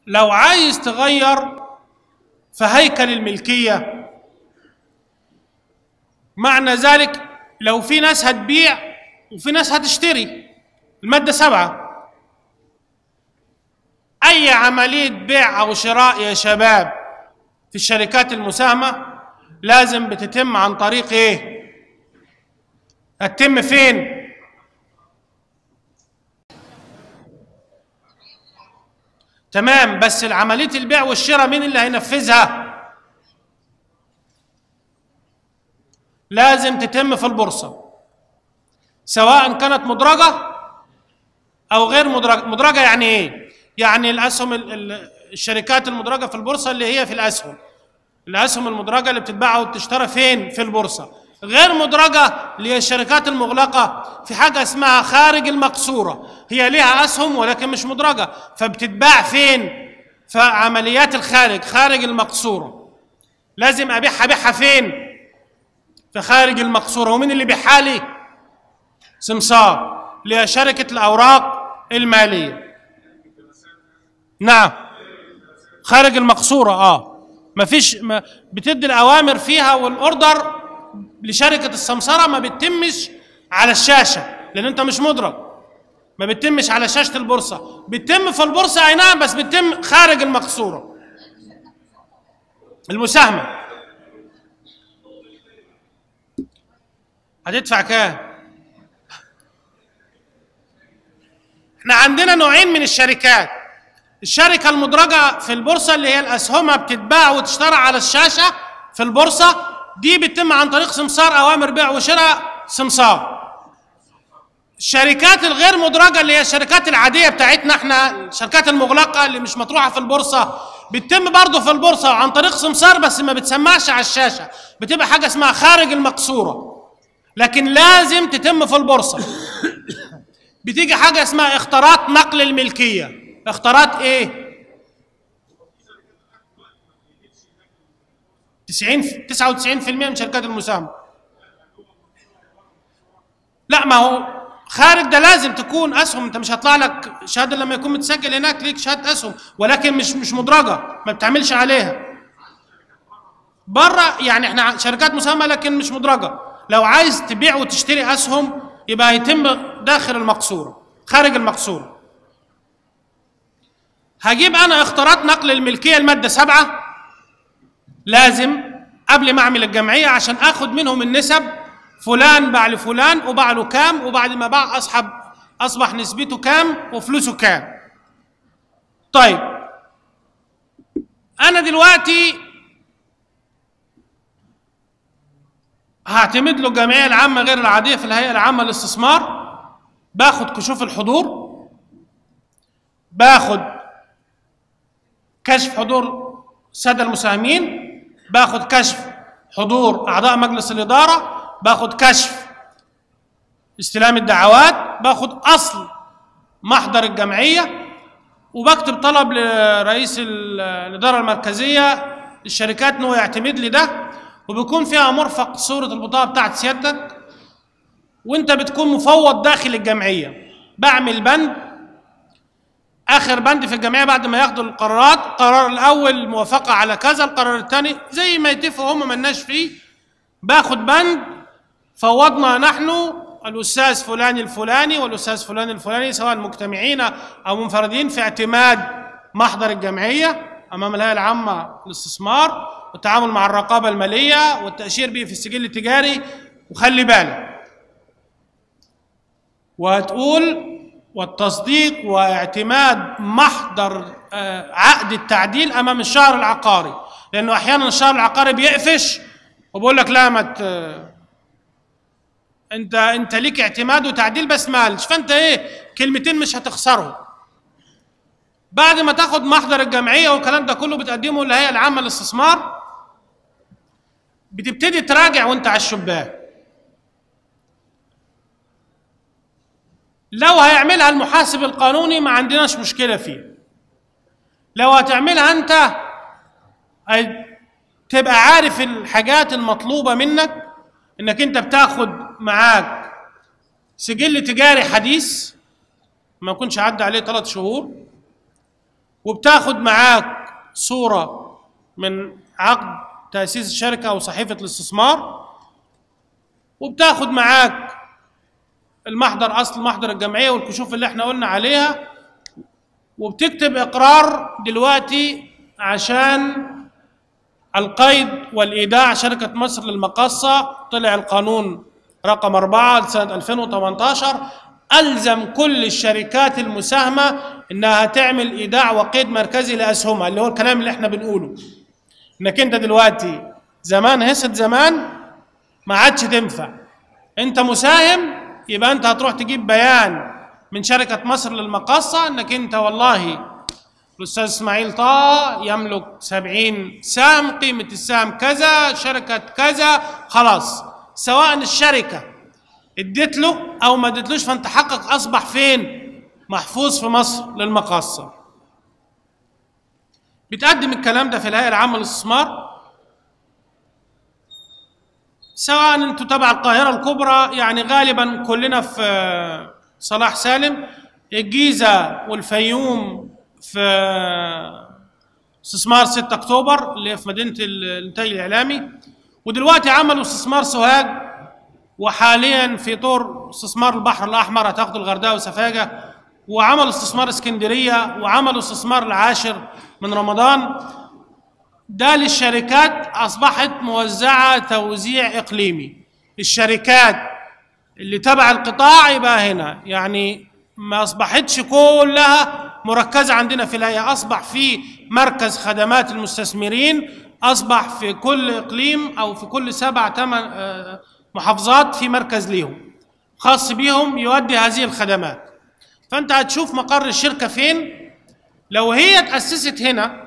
لو عايز تغير في هيكل الملكيه معنى ذلك لو في ناس هتبيع وفي ناس هتشتري الماده سبعه اي عمليه بيع او شراء يا شباب في الشركات المساهمه لازم بتتم عن طريق ايه هتتم فين تمام بس عمليه البيع والشراء مين اللي هينفذها لازم تتم في البورصه سواء كانت مدرجه او غير مدرجه مدرجه يعني ايه يعني الاسهم ال- ال- الشركات المدرجه في البورصه اللي هي في الاسهم الاسهم المدرجه اللي بتتباع وبتشترى فين في البورصه غير مدرجه اللي هي الشركات المغلقه في حاجه اسمها خارج المقصوره هي ليها اسهم ولكن مش مدرجه فبتتباع فين في عمليات الخارج خارج المقصوره لازم ابيعها ابيعها فين في خارج المقصوره ومين اللي بيعها لي سمسار اللي هي شركه الاوراق الماليه نعم خارج المقصوره اه مفيش ما بتدي الاوامر فيها والاوردر لشركه السمسره ما بتتمش على الشاشه لان انت مش مدرك ما بتتمش على شاشه البورصه بتتم في البورصه اي نعم بس بتتم خارج المقصوره المساهمه هتدفع كام احنا عندنا نوعين من الشركات الشركة المدرجة في البورصة اللي هي الأسهمها بتتباع وتشترى على الشاشة في البورصة دي بتتم عن طريق سمسار أوامر بيع وشراء سمسار الشركات الغير مدرجة اللي هي الشركات العادية بتاعتنا احنا الشركات المغلقة اللي مش مطروحة في البورصة بتتم برضه في البورصة عن طريق سمسار بس ما بتسمعش على الشاشة بتبقى حاجة اسمها خارج المقصورة لكن لازم تتم في البورصة بتيجي حاجة اسمها اختارات نقل الملكية اختارات ايه 90 99% من شركات المساهمة لا ما هو خارج ده لازم تكون اسهم انت مش هيطلع لك شهاده لما يكون متسجل هناك ليك شهاده اسهم ولكن مش مش مدرجه ما بتعملش عليها بره يعني احنا شركات مساهمه لكن مش مدرجه لو عايز تبيع وتشتري اسهم يبقى هيتم داخل المقصوره خارج المقصوره هجيب انا اختارات نقل الملكيه الماده سبعة لازم قبل ما اعمل الجمعيه عشان اخد منهم النسب فلان باع لفلان وباع له كام وبعد ما باع اصحب اصبح نسبته كام وفلوسه كام طيب انا دلوقتي هعتمد له الجمعيه العامه غير العاديه في الهيئه العامه للاستثمار باخد كشوف الحضور باخد كشف حضور الساده المساهمين باخد كشف حضور اعضاء مجلس الاداره باخد كشف استلام الدعوات باخد اصل محضر الجمعيه وبكتب طلب لرئيس ال- الاداره المركزيه للشركات انه يعتمد لي ده وبيكون فيها مرفق صوره البطاقه بتاعت سيادتك وانت بتكون مفوض داخل الجمعيه بعمل بند اخر بند في الجمعيه بعد ما ياخدوا القرارات القرار الاول موافقه على كذا القرار الثاني زي ما يتفقوا هم ملناش فيه باخد بند فوضنا نحن الاستاذ فلان الفلاني والاستاذ فلان الفلاني سواء مجتمعين او منفردين في اعتماد محضر الجمعيه امام الهيئه العامه للاستثمار والتعامل مع الرقابه الماليه والتاشير به في السجل التجاري وخلي بالك وهتقول والتصديق واعتماد محضر آه، عقد التعديل امام الشهر العقاري لانه احيانا الشهر العقاري بيقفش وبقول لك لا ما ت... انت انت ليك اعتماد وتعديل بس مالش فانت ايه كلمتين مش هتخسرهم بعد ما تاخد محضر الجمعيه والكلام ده كله بتقدمه للهيئه العامه للاستثمار بتبتدي تراجع وانت على الشباك لو هيعملها المحاسب القانوني ما عندناش مشكله فيه لو هتعملها انت هي- تبقى عارف الحاجات المطلوبه منك انك انت بتاخد معاك سجل تجاري حديث ما يكونش عدى عليه ثلاث شهور وبتاخد معاك صورة من عقد تأسيس الشركة أو صحيفة الاستثمار وبتاخد معاك المحضر أصل محضر الجمعية والكشوف اللي احنا قلنا عليها وبتكتب إقرار دلوقتي عشان القيد والإيداع شركة مصر للمقاصة طلع القانون رقم أربعة لسنة 2018 ألزم كل الشركات المساهمة إنها تعمل إيداع وقيد مركزي لأسهمها اللي هو الكلام اللي إحنا بنقوله إنك أنت دلوقتي زمان هست زمان ما عادش تنفع أنت مساهم يبقى أنت هتروح تجيب بيان من شركة مصر للمقاصة إنك أنت والله الأستاذ إسماعيل طه يملك سبعين سهم قيمة السهم كذا شركة كذا خلاص سواء الشركة اديت له أو ما اديتلوش فأنت حقك أصبح فين؟ محفوظ في مصر للمقاصة بتقدم الكلام ده في الهيئة العامة للاستثمار سواء انتوا تبع القاهرة الكبرى يعني غالبا كلنا في صلاح سالم الجيزة والفيوم في استثمار 6 اكتوبر اللي في مدينة الانتاج الاعلامي ودلوقتي عملوا استثمار سوهاج وحاليا في طور استثمار البحر الاحمر هتاخدوا الغردقه وسفاجه وعملوا استثمار اسكندريه وعملوا استثمار العاشر من رمضان ده للشركات اصبحت موزعه توزيع اقليمي الشركات اللي تبع القطاع يبقى هنا يعني ما اصبحتش كلها مركزه عندنا في الهيئه اصبح في مركز خدمات المستثمرين اصبح في كل اقليم او في كل سبع ثمان محافظات في مركز ليهم خاص بيهم يؤدي هذه الخدمات فانت هتشوف مقر الشركه فين لو هي تاسست هنا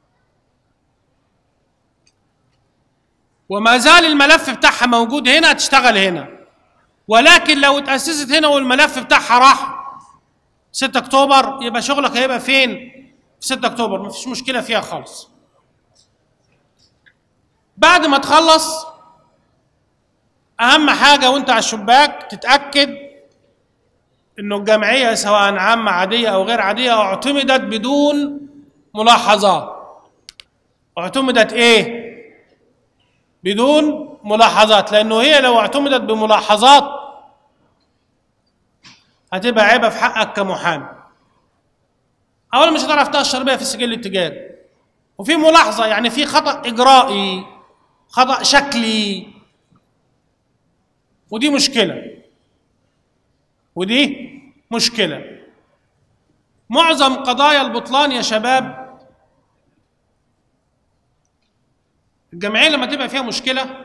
وما زال الملف بتاعها موجود هنا هتشتغل هنا ولكن لو اتاسست هنا والملف بتاعها راح 6 اكتوبر يبقى شغلك هيبقى فين في 6 اكتوبر مفيش مشكله فيها خالص بعد ما تخلص اهم حاجه وانت على الشباك تتاكد انه الجمعيه سواء عامه عاديه او غير عاديه اعتمدت بدون ملاحظات اعتمدت ايه بدون ملاحظات لانه هي لو اعتمدت بملاحظات هتبقى عيبه في حقك كمحامي اولا مش هتعرف تاشر بيها في السجل التجاري وفي ملاحظه يعني في خطا اجرائي خطا شكلي ودي مشكله ودي مشكله معظم قضايا البطلان يا شباب الجمعيه لما تبقى فيها مشكله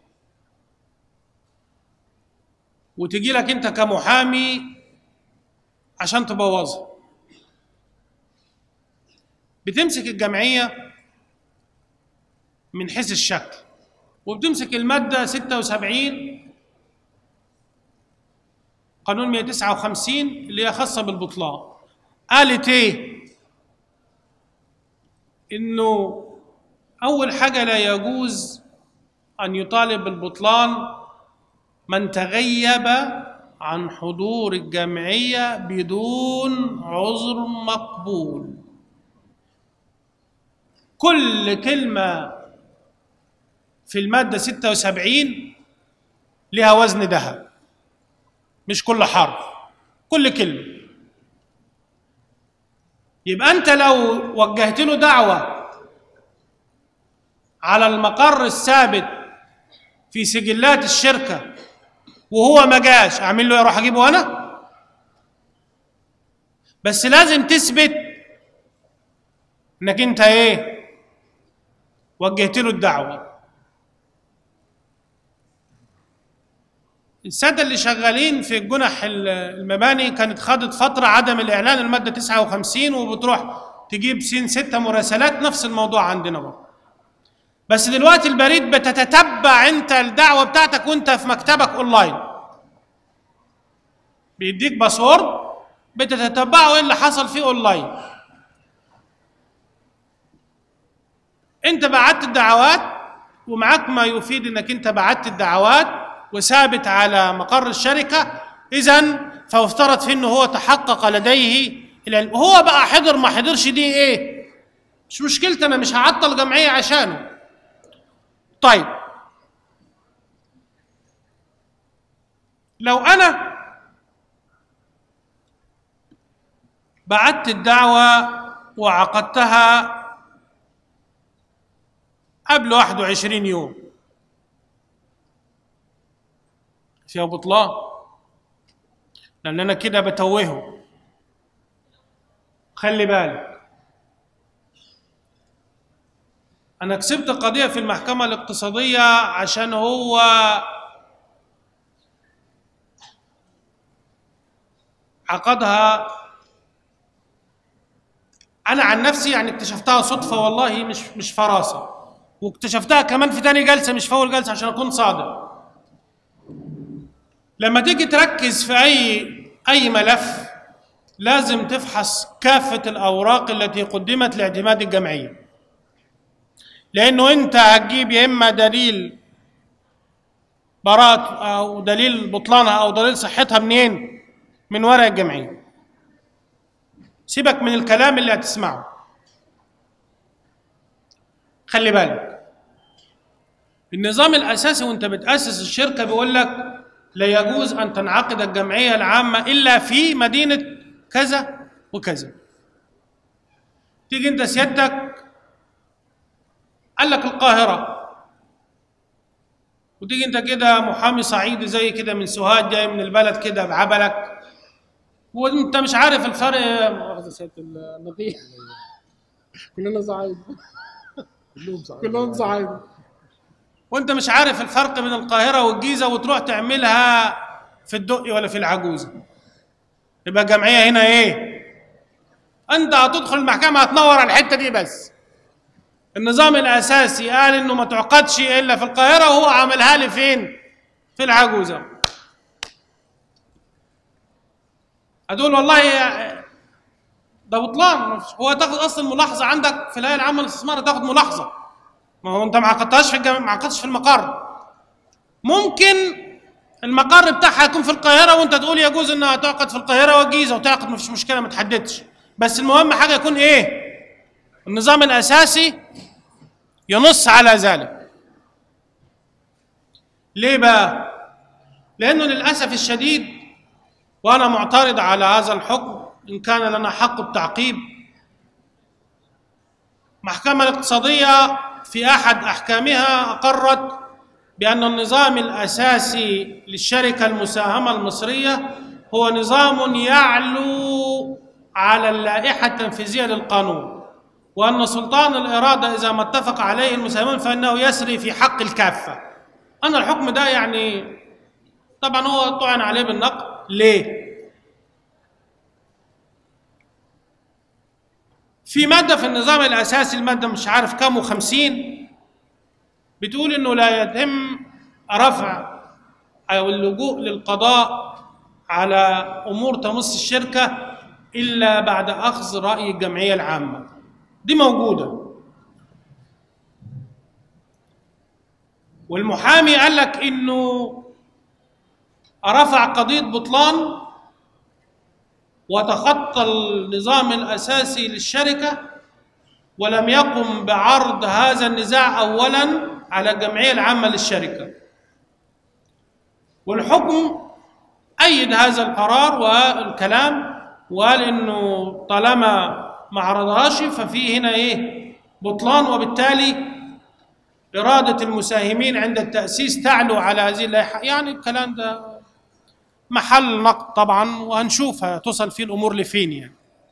وتجي لك انت كمحامي عشان تبوظها بتمسك الجمعيه من حيث الشكل وبتمسك الماده 76 قانون 159 اللي هي خاصه بالبطلان قالت ايه انه اول حاجه لا يجوز ان يطالب بالبطلان من تغيب عن حضور الجمعيه بدون عذر مقبول كل كلمه في الماده 76 لها وزن ذهب مش كل حرف كل كلمه يبقى انت لو وجهت له دعوه على المقر الثابت في سجلات الشركه وهو ما جاش اعمل له اروح اجيبه انا بس لازم تثبت انك انت ايه وجهت له الدعوه الساده اللي شغالين في جنح المباني كانت خدت فتره عدم الاعلان الماده 59 وبتروح تجيب سين ستة مراسلات نفس الموضوع عندنا برضه بس دلوقتي البريد بتتتبع انت الدعوه بتاعتك وانت في مكتبك اونلاين بيديك باسورد بتتتبعه ايه اللي حصل فيه اونلاين انت بعت الدعوات ومعاك ما يفيد انك انت بعت الدعوات وثابت على مقر الشركه اذا فافترض فيه انه هو تحقق لديه العلم هو بقى حضر ما حضرش دي ايه مش مشكلتي انا مش هعطل جمعيه عشانه طيب لو انا بعت الدعوه وعقدتها قبل 21 يوم فيها بطلان لان انا كده بتوهه خلي بالك انا كسبت قضيه في المحكمه الاقتصاديه عشان هو عقدها انا عن نفسي يعني اكتشفتها صدفه والله مش مش فراسه واكتشفتها كمان في تاني جلسه مش في اول جلسه عشان اكون صادق لما تيجي تركز في اي اي ملف لازم تفحص كافه الاوراق التي قدمت لاعتماد الجمعيه لانه انت هتجيب يا اما دليل براءة او دليل بطلانها او دليل صحتها منين من ورق الجمعيه سيبك من الكلام اللي هتسمعه خلي بالك النظام الاساسي وانت بتاسس الشركه بيقول لك لا يجوز ان تنعقد الجمعيه العامه الا في مدينه كذا وكذا تيجي انت سيادتك قال لك القاهره وتيجي انت كده محامي صعيدي زي كده من سوهاج جاي من البلد كده بعبلك وانت مش عارف الفرق مؤاخذة سيادة النظير كلنا صعايدة كلهم صعب كلهم صعايدة وانت مش عارف الفرق بين القاهرة والجيزة وتروح تعملها في الدقي ولا في العجوزة يبقى الجمعية هنا ايه انت هتدخل المحكمة هتنور على الحتة دي بس النظام الاساسي قال انه ما تعقدش الا في القاهرة وهو عملها لي فين في العجوزة هتقول والله ده بطلان هو تاخد اصلا ملاحظه عندك في الهيئه العامه للاستثمار تاخد ملاحظه ما هو انت ما عقدتهاش في الجم... ما عقدتش في المقر ممكن المقر بتاعها يكون في القاهره وانت تقول يجوز انها تعقد في القاهره والجيزه وتعقد ما فيش مشكله ما تحددش بس المهم حاجه يكون ايه النظام الاساسي ينص على ذلك ليه بقى لانه للاسف الشديد وانا معترض على هذا الحكم ان كان لنا حق التعقيب المحكمه الاقتصاديه في احد احكامها اقرت بان النظام الاساسي للشركه المساهمه المصريه هو نظام يعلو على اللائحه التنفيذيه للقانون وان سلطان الاراده اذا ما اتفق عليه المساهمون فانه يسري في حق الكافه انا الحكم ده يعني طبعا هو طعن عليه بالنقد ليه في مادة في النظام الأساسي المادة مش عارف كام وخمسين بتقول إنه لا يتم رفع أو اللجوء للقضاء على أمور تمس الشركة إلا بعد أخذ رأي الجمعية العامة دي موجودة والمحامي قال لك إنه رفع قضية بطلان وتخطى النظام الاساسي للشركه ولم يقم بعرض هذا النزاع اولا على الجمعيه العامه للشركه والحكم ايد هذا القرار والكلام وقال انه طالما ما عرضهاش ففي هنا ايه بطلان وبالتالي اراده المساهمين عند التاسيس تعلو على هذه اللائحه يعني الكلام ده محل نقد طبعا وهنشوف هتصل فيه الامور لفين يعني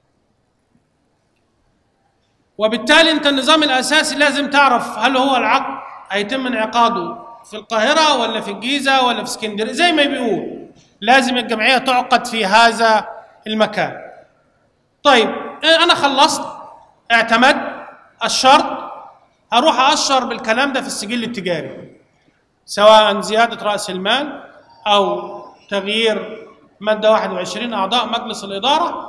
وبالتالي انت النظام الاساسي لازم تعرف هل هو العقد هيتم انعقاده في القاهره ولا في الجيزه ولا في اسكندريه زي ما بيقول لازم الجمعيه تعقد في هذا المكان طيب انا خلصت اعتمدت الشرط هروح اشر بالكلام ده في السجل التجاري سواء زياده راس المال او تغيير مادة 21 أعضاء مجلس الإدارة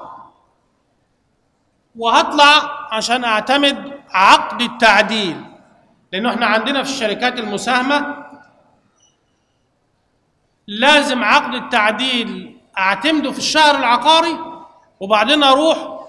وهطلع عشان أعتمد عقد التعديل لأنه إحنا عندنا في الشركات المساهمة لازم عقد التعديل أعتمده في الشهر العقاري وبعدين أروح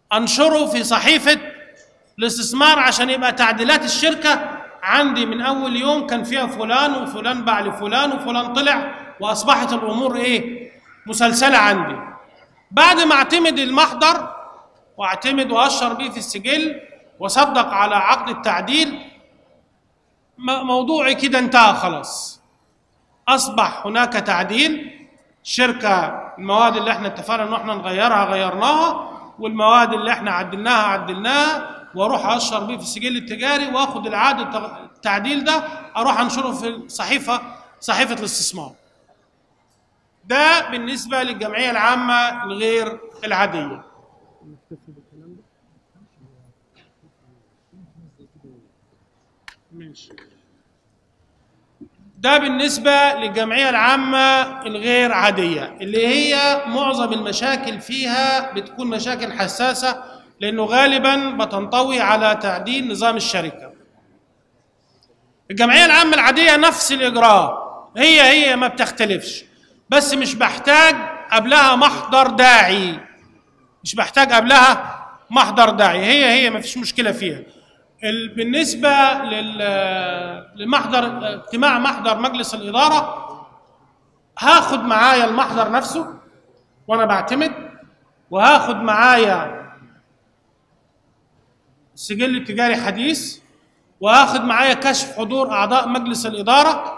انشره في صحيفه الاستثمار عشان يبقى تعديلات الشركه عندي من اول يوم كان فيها فلان وفلان باع لفلان وفلان طلع واصبحت الامور ايه مسلسله عندي بعد ما اعتمد المحضر واعتمد واشر بيه في السجل وصدق على عقد التعديل م- موضوعي كده انتهى خلاص اصبح هناك تعديل شركه المواد اللي احنا اتفقنا ان احنا نغيرها غيرناها والمواد اللي احنا عدلناها عدلناها واروح اشر بيه في السجل التجاري واخد العقد التغ- التعديل ده اروح انشره في الصحيفه صحيفه الاستثمار ده بالنسبه للجمعيه العامه الغير العاديه نكتفي بالكلام ده ماشي ده بالنسبة للجمعية العامة الغير عادية اللي هي معظم المشاكل فيها بتكون مشاكل حساسة لأنه غالبا بتنطوي على تعديل نظام الشركة الجمعية العامة العادية نفس الإجراء هي هي ما بتختلفش بس مش بحتاج قبلها محضر داعي مش بحتاج قبلها محضر داعي هي هي ما فيش مشكلة فيها ال- بالنسبة لل- لمحضر اجتماع محضر مجلس الإدارة هاخد معايا المحضر نفسه وأنا بعتمد وهاخد معايا السجل التجاري حديث وهاخد معايا كشف حضور أعضاء مجلس الإدارة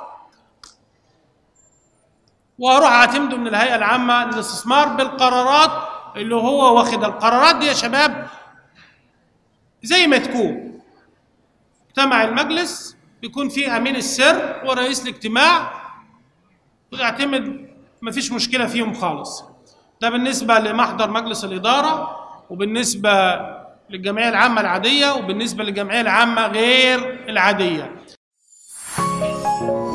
واروح اعتمده من الهيئه العامه للاستثمار بالقرارات اللي هو واخدها القرارات دي يا شباب زي ما تكون اجتمع المجلس بيكون فيه امين السر ورئيس الاجتماع ويعتمد مفيش مشكله فيهم خالص ده بالنسبه لمحضر مجلس الاداره وبالنسبه للجمعيه العامه العاديه وبالنسبه للجمعيه العامه غير العاديه